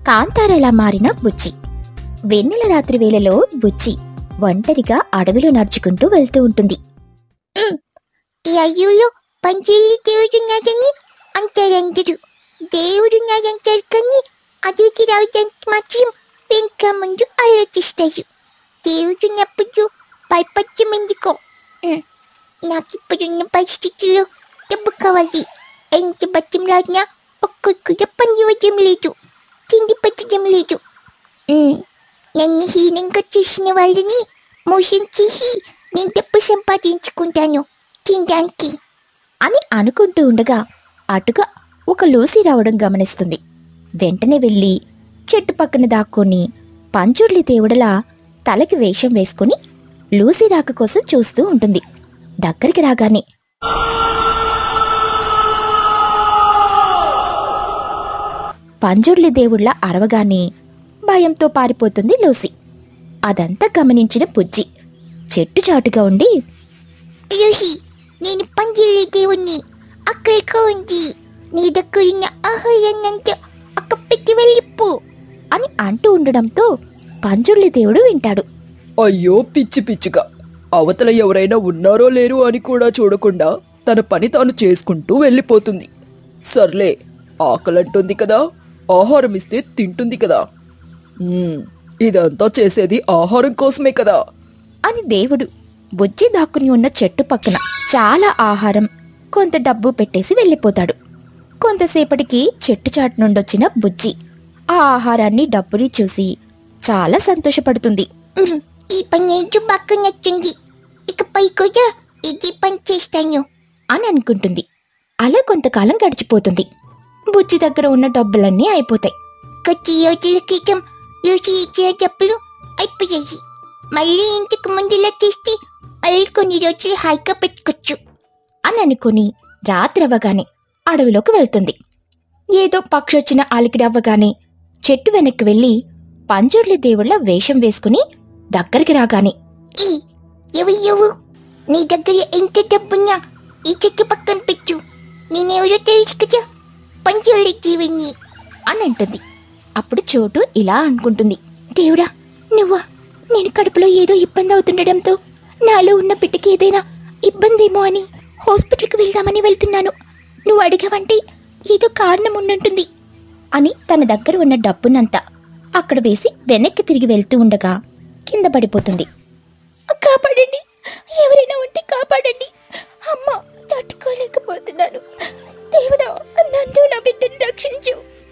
కాంతారలా మారిన బుచ్చి వెన్నెల రాత్రి వేళలో బుచ్చి ఒంటరిగా అడవిలో నడుచుకుంటూ వెళ్తూ ఉంటుంది అయ్యోలో పంచుల్లి దేవుడున్నాడని అంటారందరూ దేవుడున్నాడంటారు కానీ అడవికి రావడానికి మాత్రం వెనుక ముందు ఆలోచిస్తారు దేవుడున్నప్పుడు భయపడటం ఎందుకో ఉమ్, నాకు ఇప్పుడున్న పరిస్థితుల్లో డబ్బు కావాలి ఎంత బతిమలాడినా ఒక్కొక్కగా పని ఇవ్వడం లేదు తిండి పెట్టడం లేదు ఉమ్, నన్ను హీనంగా చూసిన వాళ్ళని మోసం చేసి నేను డబ్బు సంపాదించుకుంటాను తినడానికి అని అనుకుంటూ ఉండగా అటుగా ఒక లూసీ రావడం గమనిస్తుంది వెంటనే వెళ్ళి చెట్టు పక్కన దాక్కొని పంచుర్లి దేవుడలా తలకి వేషం వేసుకుని లూసీ రాక కోసం చూస్తూ ఉంటుంది దగ్గరికి రాగానే పంజుర్లి దేవుళ్ళ అరవగానే భయంతో పారిపోతుంది లూసీ అదంతా గమనించిన బుజ్జి చెట్టు చాటుగా ఉండి యోహి నేను పంజిల్లి దేవుణ్ణి అక్కడికి ఉంది నీ దగ్గరున్న ఆహారాన్నంతా అక్క పెట్టి వెళ్ళిపో అని అంటూ ఉండడంతో పంజుర్లి దేవుడు వింటాడు అయ్యో పిచ్చి పిచ్చిగా అవతల ఎవరైనా ఉన్నారో లేరు అని కూడా చూడకుండా తన పని తాను చేసుకుంటూ వెళ్ళిపోతుంది సర్లే ఆకలంటుంది కదా ఆహారం ఇస్తే తింటుంది కదా మ్మ్, ఇదంతా చేసేది ఆహారం కోసమే కదా అని దేవుడు బుజ్జి దాక్కుని ఉన్న చెట్టు పక్కన చాలా ఆహారం కొంత డబ్బు పెట్టేసి వెళ్ళిపోతాడు కొంతసేపటికి చెట్టు చాటు నుండొచ్చిన బుజ్జి ఆ ఆహారాన్ని డబ్బుని చూసి చాలా సంతోషపడుతుంది ఉహ్, ఈ పని ఏంటో బాగా నచ్చింది ఇకపై కూడా ఇది పని చేస్తాను అని అనుకుంటుంది అలా కొంతకాలం గడిచిపోతుంది బుజ్జి దగ్గర ఉన్న డబ్బులన్నీ అయిపోతాయి కొద్ది రోజుల క్రితం యోసి ఇచ్చిన డబ్బులు అయిపోయాయి మళ్ళీ ఇంటికి ముందులా తీస్తే మళ్ళీ కొన్ని రోజులు హాయిగా పెట్టుకోవచ్చు అని అనుకుని రాత్రవ్వగానే అడవిలోకి వెళ్తుంది ఏదో పక్షొచ్చిన అలికిడవ్వగానే చెట్టు వెనక్కి వెళ్ళి పంజుర్లి దేవుళ్ళ వేషం వేసుకుని దగ్గరికి రాగానే ఈ ఎవరు నీ దగ్గర ఎంత డబ్బున్నా ఈ చెట్టు పక్కన పెట్టు నేనెవరో తెలుసు కదా పంచోళ్ళ జీవన్ని అని అంటుంది అప్పుడు చోటు ఇలా అనుకుంటుంది దేవుడా నువ్వా నేను కడుపులో ఏదో ఇబ్బంది అవుతుండడంతో నాలో ఉన్న బిడ్డకి ఏదైనా ఇబ్బందేమో అని హాస్పిటల్కి వెళ్దామని వెళ్తున్నాను నువ్వు అడిగావంటే ఏదో కారణం ఉండుంటుంది అని తన దగ్గర ఉన్న డబ్బునంతా అక్కడ వేసి వెనక్కి తిరిగి వెళ్తూ ఉండగా కింద పడిపోతుంది కాపాడండి ఎవరైనా ఉంటే కాపాడండి అమ్మ తట్టుకోలేకపోతున్నాను దేవుడా నన్ను నా బిడ్డని రక్షించు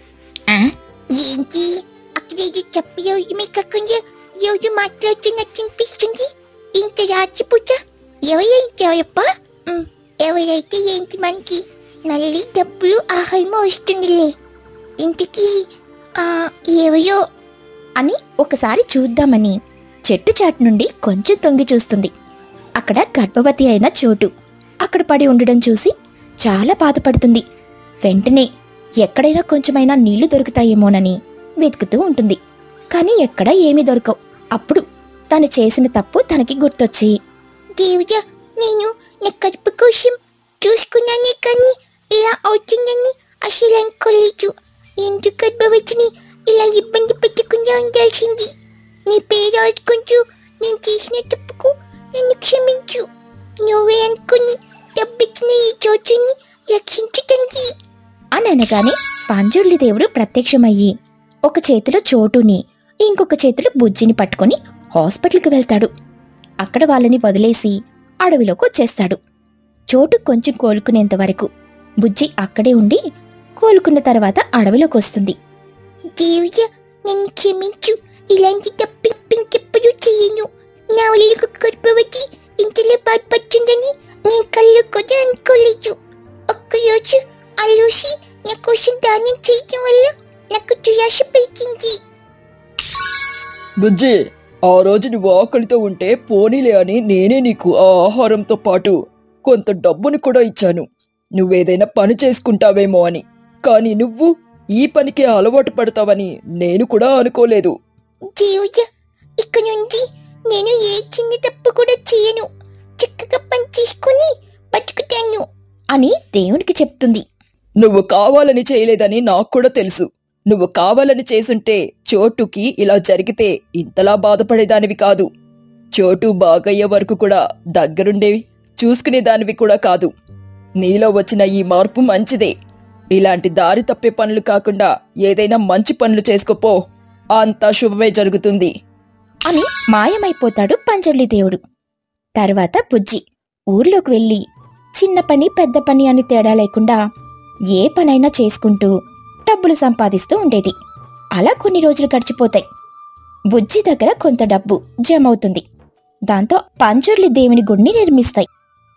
ఏంటి అక్కడేదో చెప్పి రోజు కాకుండా రోజు మాట్లాడుతున్నట్టు అనిపిస్తుంది ఇంత రాత్రిపూట ఎవరైతే ఎవరైతే ఏంటి మనకి మళ్ళీ డబ్బులు ఆహారం వస్తుందిలే ఇంటికి ఆ, ఎవరో అని ఒకసారి చూద్దామని చెట్టు చాటు నుండి కొంచెం తొంగి చూస్తుంది అక్కడ గర్భవతి అయిన చోటు అక్కడ పడి ఉండడం చూసి చాలా బాధపడుతుంది వెంటనే ఎక్కడైనా కొంచెమైనా నీళ్లు దొరుకుతాయేమోనని వెతుకుతూ ఉంటుంది కానీ ఎక్కడా ఏమీ దొరకవు అప్పుడు తను చేసిన తప్పు తనకి గుర్తొచ్చి దేవుడా నేను నా కడుపు కోసం చూసుకున్నానే కానీ ఇలా అవుతుందని అసలు అనుకోలేదు ఎందుకు గర్భవతిని ఇలా ఇబ్బంది పెట్టకుండా ఉండాల్సింది నీ పేరు ఆడుకుంటూ నేను చేసిన తప్పుకు నన్ను క్షమించు నువ్వే అనుకుని డబ్బిచ్చిన ఈ చోటుని రక్షించు తండ్రి అని అనగానే పాంజుర్లి దేవుడు ప్రత్యక్షమయ్యి ఒక చేతిలో చోటుని ఇంకొక చేతిలో బుజ్జిని పట్టుకొని హాస్పిటల్కి వెళ్తాడు అక్కడ వాళ్ళని వదిలేసి అడవిలోకి వచ్చేస్తాడు చోటు కొంచెం కోలుకునేంత వరకు బుజ్జి అక్కడే ఉండి కోలుకున్న తర్వాత అడవిలోకి వస్తుంది దేవుడా నన్ను క్షమించు ఇలాంటి తప్పు ఇంకెప్పుడు చేయను నా ఒళ్ళకు గర్భవతి ఇంతలో బాధపడుతుందని నేను కళ్ళు కూడా అనుకోలేదు ఒక్కరోజు అలూసి నా కోసం దానం చేయడం వల్ల నాకు దురాశ పెరిగింది బుజ్జి ఆ రోజు నువ్వు ఆకలితో ఉంటే పోనీలే అని నేనే నీకు ఆ ఆహారంతో పాటు కొంత డబ్బుని కూడా ఇచ్చాను నువ్వేదైనా పని చేసుకుంటావేమో అని కానీ నువ్వు ఈ పనికి అలవాటు పడతావని నేను కూడా అనుకోలేదు దేవుడా ఇక నుండి నేను ఏ చిన్న తప్పు కూడా చేయను చక్కగా పని చేసుకుని బతుకుతాను అని దేవునికి చెప్తుంది నువ్వు కావాలని చేయలేదని నాకు కూడా తెలుసు నువ్వు కావాలని చేసుంటే చోటుకి ఇలా జరిగితే ఇంతలా బాధపడేదానివి కాదు చోటు బాగయ్యే వరకు కూడా దగ్గరుండేవి చూసుకునేదానివి కూడా కాదు నీలో వచ్చిన ఈ మార్పు మంచిదే ఇలాంటి దారి తప్పే పనులు కాకుండా ఏదైనా మంచి పనులు చేసుకోపో అంతా శుభమే జరుగుతుంది అని మాయమైపోతాడు పంజర్లి దేవుడు తర్వాత బుజ్జి ఊర్లోకి వెళ్ళి చిన్న పని పెద్ద పని అని తేడా లేకుండా ఏ పనైనా చేసుకుంటూ డబ్బులు సంపాదిస్తూ ఉండేది అలా కొన్ని రోజులు గడిచిపోతాయి బుజ్జి దగ్గర కొంత డబ్బు జమ అవుతుంది దాంతో పంజర్లి దేవుని గుడిని నిర్మిస్తాయి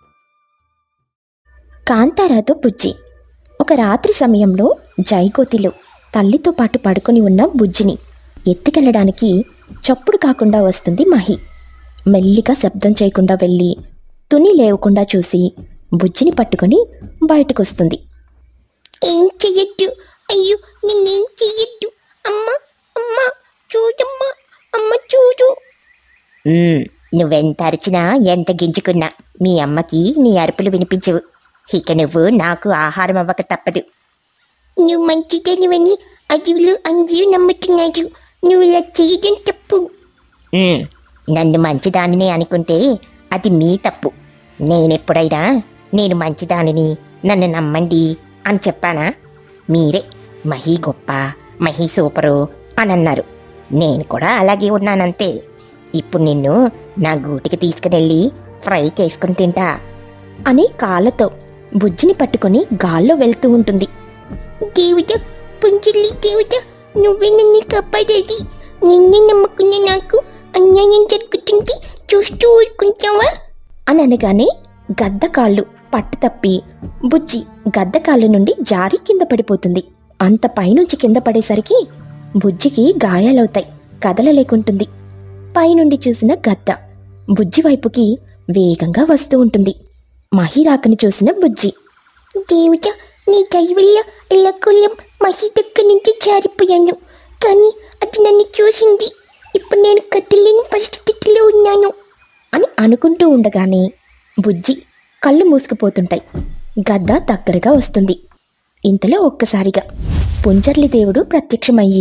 కాంతారాతో బుజ్జి ఒక రాత్రి సమయంలో జైకోతిలో తల్లితో పాటు పడుకొని ఉన్న బుజ్జిని ఎత్తుకెళ్ళడానికి చప్పుడు కాకుండా వస్తుంది మహి మెల్లిగా శబ్దం చేయకుండా వెళ్ళి తుని లేవకుండా చూసి బుజ్జిని పట్టుకొని బయటకొస్తుంది ఏం చెయ్యొద్దు అయ్యో నేనేం చెయ్యొద్దు అమ్మ అమ్మ చూడమ్మా అమ్మ చూడు నువ్వెంత అరిచినా ఎంత గింజుకున్నా మీ అమ్మకి నీ అరుపులు వినిపించవు ఇక నువ్వు నాకు ఆహారం అవ్వక తప్పదు నువ్వు మంచిదనివని అడవులు అందరూ నమ్ముతున్నారు నువ్వు ఇలా చేయడం తప్పు నన్ను మంచిదానిని అనుకుంటే అది మీ తప్పు నేనెప్పుడైనా నేను మంచిదానిని నన్ను నమ్మండి అని చెప్పానా మీరే మహీ గొప్ప మహీ సూపరు అని అన్నారు నేను కూడా అలాగే ఉన్నానంతే ఇప్పుడు నిన్ను నా గూటికి తీసుకునెళ్ళి ఫ్రై చేసుకుని తింటా అని కాళ్ళతో బుజ్జిని పట్టుకొని గాల్లో వెళ్తూ ఉంటుంది దేవుడ పుంజలి దేవుడ నువ్వే నన్ను కాపాడేది నిన్నే నమ్ముకున్న నాకు అన్యాయం జరుగుతుంది చూస్తూ ఊరుకుంటావా అని అనగానే గద్ద కాళ్ళు పట్టు తప్పి బుజ్జి గద్ద కాళ్ళ నుండి జారి కింద పడిపోతుంది అంత పైనుంచి కింద పడేసరికి బుజ్జికి గాయాలవుతాయి కదలలేకుంటుంది పైనుండి చూసిన గద్ద బుజ్జి వైపుకి వేగంగా వస్తూ ఉంటుంది మహిరాకని చూసిన బుజ్జి దేవుడ నీ దయ వల్ల ఎల్లకొల్లం మహి దగ్గర నుంచి జారిపోయాను కానీ అది నన్ను చూసింది ఇప్పుడు నేను కదలేని పరిస్థితిలో ఉన్నాను అని అనుకుంటూ ఉండగానే బుజ్జి కళ్ళు మూసుకుపోతుంటాయి గద్ద దగ్గరగా వస్తుంది ఇంతలో ఒక్కసారిగా పుంజర్లి దేవుడు ప్రత్యక్షమయ్యి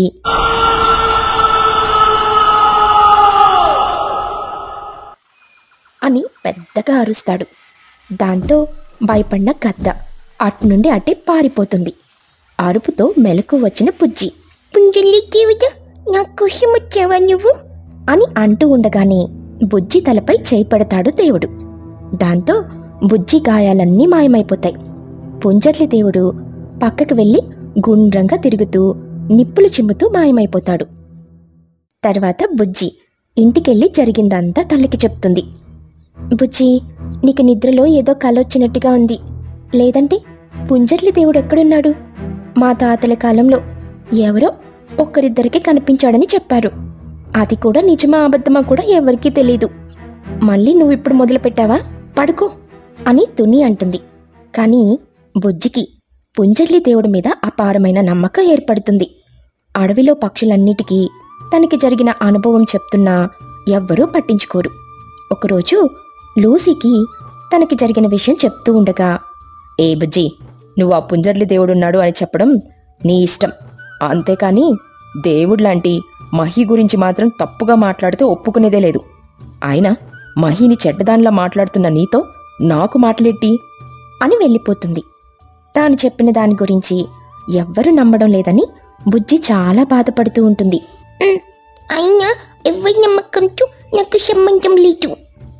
అని పెద్దగా అరుస్తాడు దాంతో భయపడిన గద్ద అటు నుండి అటే పారిపోతుంది అరుపుతో మెలకు వచ్చిన బుజ్జి పుంజలి దేవుడ నా కోసం వచ్చావా నువ్వు అని అంటూ ఉండగానే బుజ్జి తలపై చేయి పెడతాడు దేవుడు దాంతో బుజ్జి గాయాలన్నీ మాయమైపోతాయి పుంజర్లి దేవుడు పక్కకు వెళ్ళి గుండ్రంగా తిరుగుతూ నిప్పులు చిమ్ముతూ మాయమైపోతాడు తర్వాత బుజ్జి ఇంటికెళ్ళి జరిగిందంతా తల్లికి చెప్తుంది బుజ్జి నీకు నిద్రలో ఏదో కలొచ్చినట్టుగా ఉంది లేదంటే పుంజర్లి దేవుడు ఎక్కడున్నాడు మా తాతల కాలంలో ఎవరో ఒక్కరిద్దరికి కనిపించాడని చెప్పారు అది కూడా నిజమా అబద్ధమా కూడా ఎవరికీ తెలీదు మళ్ళీ నువ్వు ఇప్పుడు మొదలు పెట్టావా పడుకో అని తుని అంటుంది కానీ బుజ్జికి పుంజర్లి దేవుడి మీద అపారమైన నమ్మకం ఏర్పడుతుంది అడవిలో పక్షులన్నిటికీ తనకి జరిగిన అనుభవం చెప్తున్నా ఎవ్వరూ పట్టించుకోరు ఒకరోజు లూసీకి తనకి జరిగిన విషయం చెప్తూ ఉండగా ఏ బుజ్జి నువ్వు ఆ పుంజర్లి దేవుడున్నాడు అని చెప్పడం నీ ఇష్టం అంతేకాని దేవుడు లాంటి మహి గురించి మాత్రం తప్పుగా మాట్లాడితే ఒప్పుకునేదే లేదు ఆయన మహిని చెడ్డదానిలా మాట్లాడుతున్న నీతో నాకు మాట్లాడేట్టి అని వెళ్ళిపోతుంది తాను చెప్పిన దాని గురించి ఎవ్వరూ నమ్మడం లేదని బుజ్జి చాలా బాధపడుతూ ఉంటుంది ఉమ్, అయినా ఎవరి నమ్మకంతో నాకు సంబంధం లేదు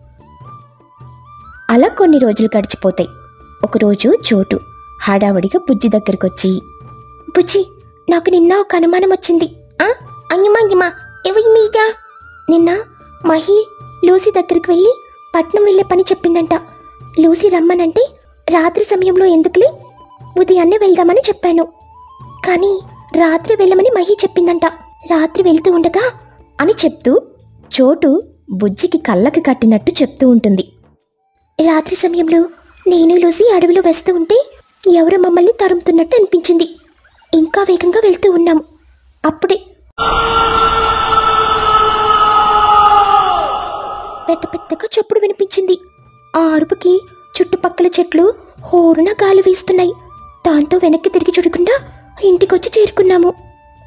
అలా కొన్ని రోజులు గడిచిపోతాయి ఒకరోజు చోటు హడావడిగా బుజ్జి దగ్గరకొచ్చి బుజ్జి నాకు నిన్న ఒక అనుమానం వచ్చింది ఆ అనుమానమా ఎవరి మీద నిన్న మహి లూసీ దగ్గరికి వెళ్ళి పట్నం వెళ్ళే పని చెప్పిందంట లూసీ రమ్మనంటే రాత్రి సమయంలో ఎందుకులే ఉదయాన్నే వెళ్దామని చెప్పాను కానీ రాత్రి వెళ్ళమని మహి చెప్పిందంట రాత్రి వెళ్తూ ఉండగా అని చెప్తూ చోటు బుజ్జికి కళ్ళకి కట్టినట్టు చెప్తూ ఉంటుంది రాత్రి సమయంలో నేను లూసి అడవిలో వేస్తూ ఉంటే ఎవరో మమ్మల్ని తరుముతున్నట్టు అనిపించింది ఇంకా వేగంగా వెళ్తూ ఉన్నాము అప్పుడే పెద్ద పెద్దగా చప్పుడు వినిపించింది ఆ అరుపుకి చుట్టుపక్కల చెట్లు హోరున గాలి వీస్తున్నాయి దాంతో వెనక్కి తిరిగి చూడకుండా ఇంటికొచ్చి చేరుకున్నాము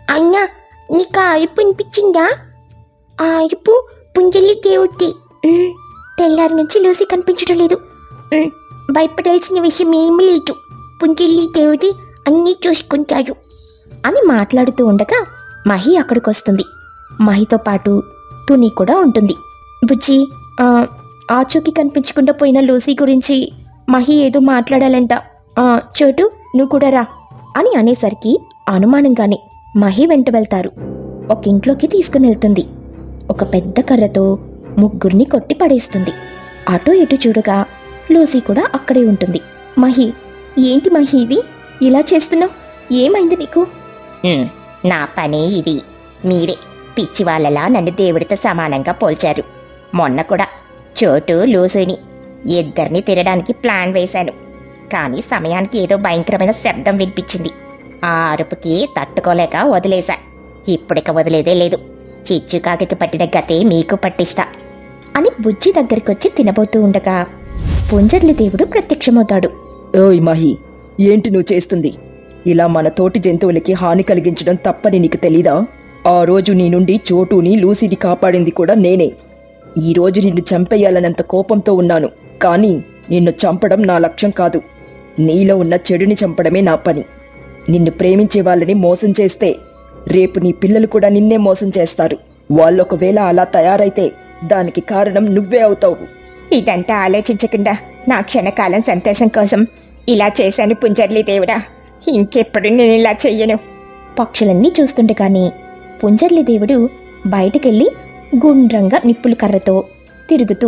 అన్నా నీకు ఆ అరుపు వినిపించిందా ఆ అరుపు పుంజలి దేవుడి తెల్లారి నుంచి లూసీ కనిపించడం లేదు ఉమ్, భయపడాల్సిన విషయం ఏమీ లేదు పుంజలి దేవుడి అన్నీ చూసుకుంటారు అని మాట్లాడుతూ ఉండగా మహి అక్కడికొస్తుంది మహితో పాటు తుని కూడా ఉంటుంది బుజ్జి ఆ, ఆచూకీ కనిపించకుండా పోయిన లూసీ గురించి మహి ఏదో మాట్లాడాలంట ఆ, చోటు నువ్వు కూడా రా అని అనేసరికి అనుమానంగానే మహి వెంట వెళ్తారు ఒక ఇంట్లోకి తీసుకుని వెళ్తుంది ఒక పెద్ద కర్రతో ముగ్గురిని కొట్టి పడేస్తుంది అటు ఇటు చూడగా లూసీ కూడా అక్కడే ఉంటుంది మహి ఏంటి మహి ఇది ఇలా చేస్తున్నావు ఏమైంది నీకు ఉమ్, నా పనే ఇది మీరే పిచ్చి వాళ్ళలా నన్ను దేవుడితో సమానంగా పోల్చారు మొన్న కూడా చోటు లూసుని ఇద్దరిని తినడానికి ప్లాన్ వేశాను కానీ సమయానికి ఏదో భయంకరమైన శబ్దం వినిపించింది ఆ అరుపుకి తట్టుకోలేక వదిలేశా ఇప్పుడిక వదిలేదే లేదు చిచ్చుకాకి పట్టిన గతే మీకు పట్టిస్తా అని బుజ్జి దగ్గరికొచ్చి తినబోతూ ఉండగా పుంజర్లి దేవుడు ప్రత్యక్షమవుతాడు ఓయ్ మహి ఏంటి నువ్వు చేస్తుంది ఇలా మన తోటి జంతువులకి హాని కలిగించడం తప్పని నీకు తెలీదా ఆ రోజు నీ నుండి చోటుని లూసిని కాపాడింది కూడా నేనే ఈ రోజు నిన్ను చంపేయాలనంత కోపంతో ఉన్నాను కానీ నిన్ను చంపడం నా లక్ష్యం కాదు నీలో ఉన్న చెడుని చంపడమే నా పని నిన్ను ప్రేమించే వాళ్ళని మోసం చేస్తే రేపు నీ పిల్లలు కూడా నిన్నే మోసం చేస్తారు వాళ్ళొకవేళ అలా తయారైతే దానికి కారణం నువ్వే అవుతావు ఇదంతా ఆలోచించకుండా నా క్షణకాలం సంతోషం కోసం ఇలా చేశాను పుంజర్లి దేవుడా ఇంకెప్పుడు నేను ఇలా చెయ్యను పక్షులన్నీ చూస్తుండగానే పుంజర్లి దేవుడు బయటకెళ్ళి గుండ్రంగా నిప్పుల కర్రతో తిరుగుతూ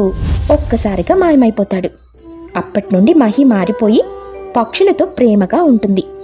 ఒక్కసారిగా మాయమైపోతాడు అప్పట్నుండి మహి మారిపోయి పక్షులతో ప్రేమగా ఉంటుంది